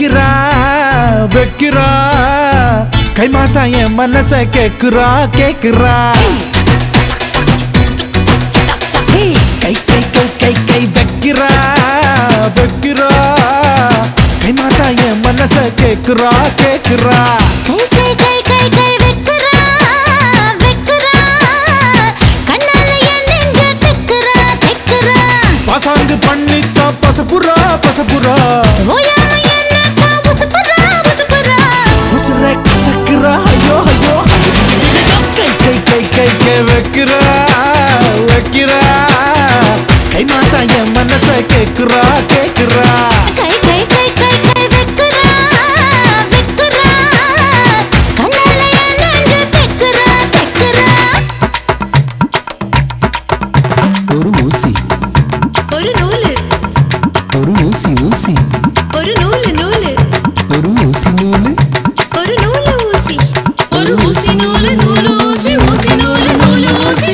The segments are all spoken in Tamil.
வைக்கிறா வைக்கிறா கை மாத்தா என் மனச கேக்குறா கேக்குறா ஏய், கை கை கை கை கை வைக்கிறா வைக்கிறா கை மாத்தா என் மனச கேக்குறா கேக்குறா கை கை கை கை கை வெக்குறா வெக்குறா கண்ணால என் நெஞ்ச தெக்குறா தெக்குறா பாசாங்கு பண்ணித்தா பசப்புறா பசப்புறா ஓயாம என்ன உசுப்புறா உசுப்புறா உசுர கசக்குறா ஐயோ ஐயோ கை கை கை கை கை வைக்கிறா வைக்கிறா கை மாத்தா என் மனச கேக்குறா கேக்குறா கை கை கை கை கை வெக்குறா வெக்குறா கண்ணால என் நெஞ்ச தெக்குறா தெக்குறா ஒரு ஊசி ஒரு நூலு ஒரு ஊசி ஊசி ஒரு நூலு நூலு ஒரு ஊசி நூலு ஒரு நூலு ஊசி ஒரு ஊசி நூலு நூலு ஊசி ஊசி நூலு நூலு ஊசி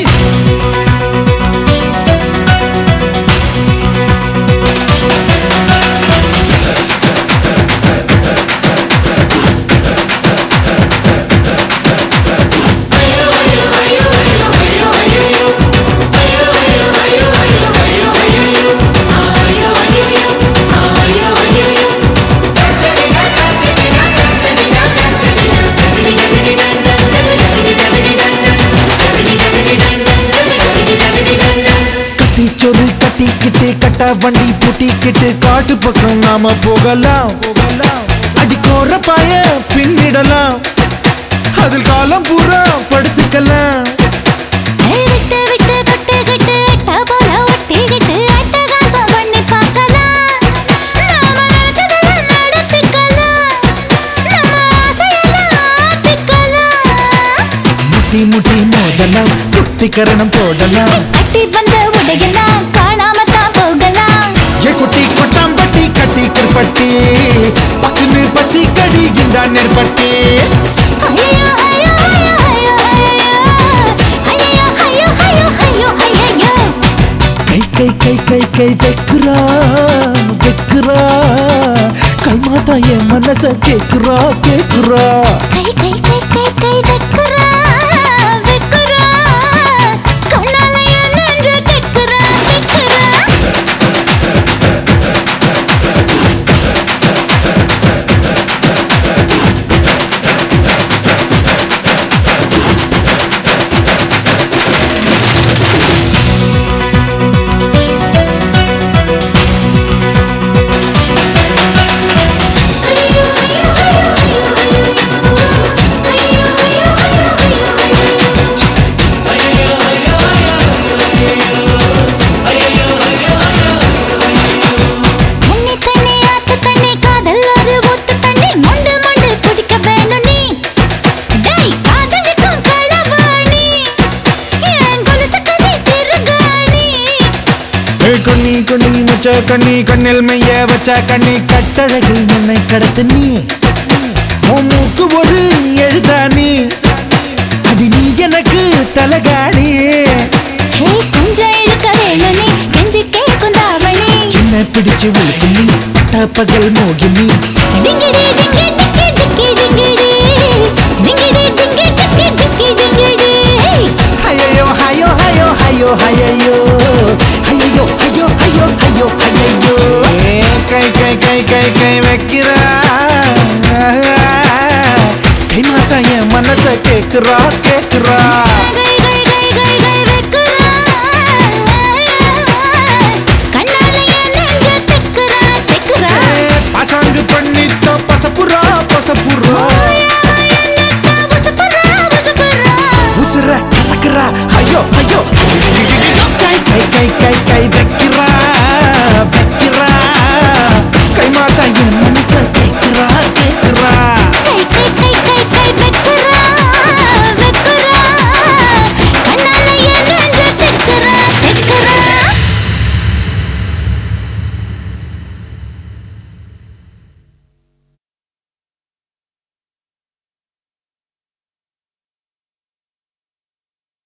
கட்டி சொரு கட்டிக்கிட்டு கட்ட வண்டி பூட்டிக்கிட்டு காட்டு பக்கம் நாம போகலாம் போகலாம் அடிக்கோர பாய பின்னிடலாம் அதில் காலம் பூரா படுத்துக்கலாம் விட்டு விட்டு தொட்டுக்கிட்டு எட்ட போல ஒட்டிக்கிட்டு அட்டகாசம் பண்ணி பார்க்கலாம் நாம நினைச்சதெல்லாம் நடத்திக்கலாம் நம்ம ஆசையெல்லாம் ஆத்திக்கலாம் முட்டி முட்டி மோதலாம் குட்டி கரணம் போடலாம் கட்டி வந்த உடையெல்லாம் காணாம தான் போகலாம் ஏ குட்டி கொட்டாம்பட்டி கட்டி கற்பட்டி பக்குன்னு பத்தி கடி இந்த நெற்பட்டி ஐயோ ஐயோ ஐயோ ஐயோ ஐயோ ஐயோ ஐயோ ஐயோ ஐயோ கை கை கை கை கை வைக்கிறா வைக்கிறா கை மாத்தா என் மனச கேக்குறா கேக்குறா கை கை கை கை கை வெக்குறா வெக்குறா கண்ணால என் நெஞ்ச தெக்குறா தெக்குறா முன்னி தண்ணி ஆத்து தண்ணி காதல் ஒரு ஊத்து தண்ணி மொண்டு மொண்டு குடிக்க வேணும் நீ டேய் காதலிக்கும் களவாணி என் கொலுசு கதை திருகாணி ஏ கண்ணி கண்ணி முச்ச கண்ணி கண்ணில் மைய வச்ச கண்ணி கட்டழகு என்னை கடத்து நீ உன் மூக்கு ஒரு எழுதானி அடி நீ எனக்கு தலகாணி ஹே கொஞ்சம் இழுக்க வேணும் நீ கெஞ்சி கேட்கும் தாவணி சின்ன பிடிச்சு உழுக்கு நீ பட்ட பகல் மோகினி டிங்கிடி டிங்கி டிக்கி டிக்கி டிங்கிடி டிங்கிடி டிங்கி டிக்கி டிக்கி டிங்கிடி ஐயோ ஐயோ ஐயோ ஐயோ ஐயோ ஐயோ ஐயோ ஐயோ ஐயோ ஐயோ கை கை கை கை கை வைக்கிறா கை மாத்தா என் மனச கேக்குறா கேக்குறா கை